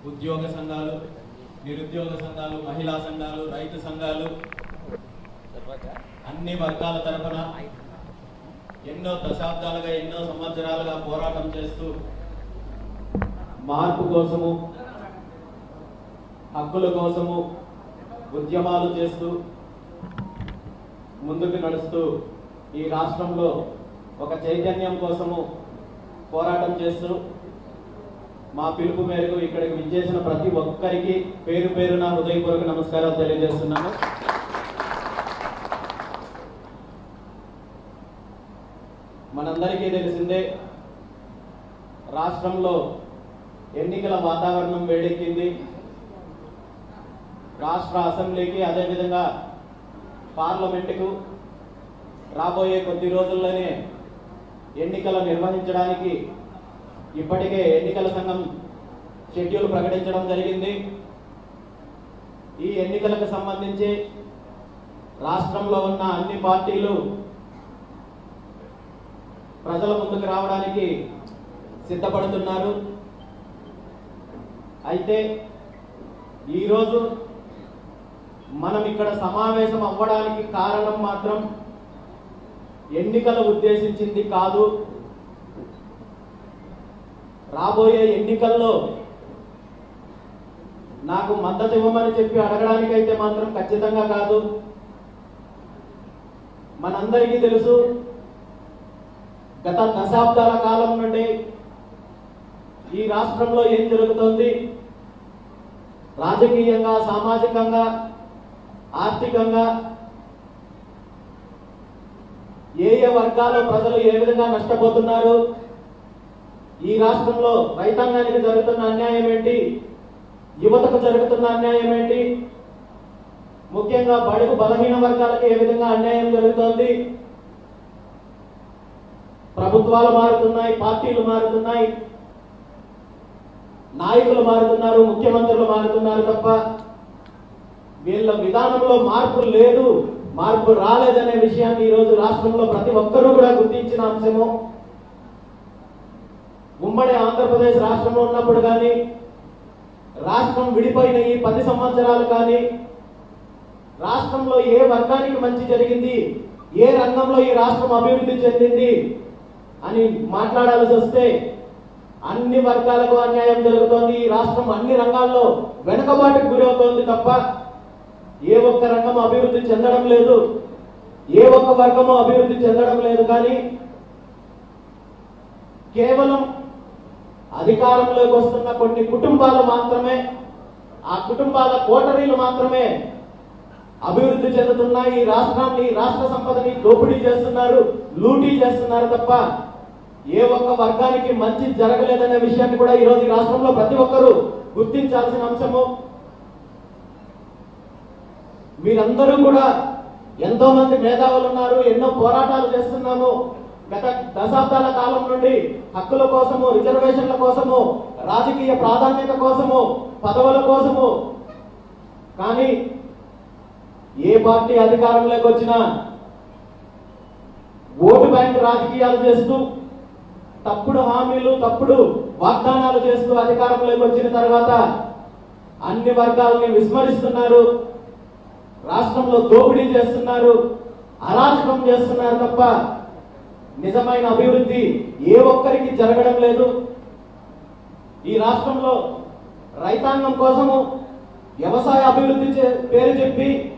ఉద్యోగ సంఘాలు నిరుద్యోగ సంఘాలు మహిళా సంఘాలు రైతు సంఘాలు అన్ని వర్గాల తరఫున ఎన్నో దశాబ్దాలుగా ఎన్నో సంవత్సరాలుగా పోరాటం చేస్తూ మార్పు కోసము హక్కుల కోసము ఉద్యమాలు చేస్తూ ముందుకు నడుస్తూ ఈ రాష్ట్రంలో ఒక చైతన్యం కోసము పోరాటం చేస్తూ మా పిలుపు మేరకు ఇక్కడికి విచ్చేసిన ప్రతి ఒక్కరికి పేరు పేరున హృదయపూర్వక నమస్కారాలు తెలియజేస్తున్నాను మనందరికీ తెలిసిందే రాష్ట్రంలో ఎన్నికల వాతావరణం వేడెక్కింది రాష్ట్ర అసెంబ్లీకి అదేవిధంగా పార్లమెంటుకు రాబోయే కొద్ది రోజుల్లోనే ఎన్నికలు నిర్వహించడానికి ఇప్పటికే ఎన్నికల సంఘం షెడ్యూల్ ప్రకటించడం జరిగింది ఈ ఎన్నికలకు సంబంధించి రాష్ట్రంలో ఉన్న అన్ని పార్టీలు ప్రజల ముందుకు రావడానికి సిద్ధపడుతున్నారు అయితే ఈరోజు మనం ఇక్కడ సమావేశం అవ్వడానికి కారణం మాత్రం ఎన్నికలు ఉద్దేశించింది కాదు రాబోయే ఎన్నికల్లో నాకు మద్దతు ఇవ్వమని చెప్పి అడగడానికైతే మాత్రం ఖచ్చితంగా కాదు మనందరికీ తెలుసు గత దశాబ్దాల కాలం నుండి ఈ రాష్ట్రంలో ఏం జరుగుతోంది రాజకీయంగా సామాజికంగా ఆర్థికంగా ఏ ఏ వర్గాల ప్రజలు ఏ విధంగా నష్టపోతున్నారు ఈ రాష్ట్రంలో రైతాంగానికి జరుగుతున్న అన్యాయం ఏంటి యువతకు జరుగుతున్న అన్యాయం ఏంటి ముఖ్యంగా బడుగు బలహీన వర్గాలకు ఏ విధంగా అన్యాయం జరుగుతోంది ప్రభుత్వాలు మారుతున్నాయి పార్టీలు మారుతున్నాయి నాయకులు మారుతున్నారు ముఖ్యమంత్రులు మారుతున్నారు తప్ప వీళ్ళ విధానంలో మార్పు లేదు మార్పు రాలేదనే విషయాన్ని ఈరోజు రాష్ట్రంలో ప్రతి ఒక్కరూ కూడా గుర్తించిన అంశము ఉమ్మడి ఆంధ్రప్రదేశ్ రాష్ట్రంలో ఉన్నప్పుడు కానీ రాష్ట్రం విడిపోయిన ఈ పది సంవత్సరాలు కానీ రాష్ట్రంలో ఏ వర్గానికి మంచి జరిగింది ఏ రంగంలో ఈ రాష్ట్రం అభివృద్ధి చెందింది అని మాట్లాడాల్సి వస్తే అన్ని వర్గాలకు అన్యాయం జరుగుతోంది ఈ రాష్ట్రం అన్ని రంగాల్లో వెనుకబాటుకు గురవుతోంది తప్ప ఏ ఒక్క రంగం అభివృద్ధి చెందడం లేదు ఏ ఒక్క వర్గము అభివృద్ధి చెందడం లేదు కానీ కేవలం అధికారంలోకి వస్తున్న కొన్ని కుటుంబాలు మాత్రమే ఆ కుటుంబాల కోటరీలు మాత్రమే అభివృద్ధి చెందుతున్నాయి ఈ రాష్ట్రాన్ని ఈ రాష్ట్ర సంపదని దోపిడీ చేస్తున్నారు లూటీ చేస్తున్నారు తప్ప ఏ ఒక్క వర్గానికి మంచి జరగలేదనే విషయాన్ని కూడా ఈరోజు ఈ రాష్ట్రంలో ప్రతి ఒక్కరూ గుర్తించాల్సిన అంశము మీరందరూ కూడా ఎంతో మంది మేధావులు ఉన్నారు ఎన్నో పోరాటాలు చేస్తున్నాము గత దశాబ్దాల కాలం నుండి హక్కుల కోసము రిజర్వేషన్ల కోసము రాజకీయ ప్రాధాన్యత కోసము పదవుల కోసము కానీ ఏ పార్టీ అధికారంలోకి వచ్చినా ఓటు బ్యాంక్ రాజకీయాలు చేస్తూ తప్పుడు హామీలు తప్పుడు వాగ్దానాలు చేస్తూ అధికారంలోకి వచ్చిన తర్వాత అన్ని వర్గాలని విస్మరిస్తున్నారు రాష్ట్రంలో దోపిడీ చేస్తున్నారు అరాచకం చేస్తున్నారు తప్ప నిజమైన అభివృద్ధి ఏ ఒక్కరికి జరగడం లేదు ఈ రాష్ట్రంలో రైతాంగం కోసము వ్యవసాయ అభివృద్ధి చే- పేరు చెప్పి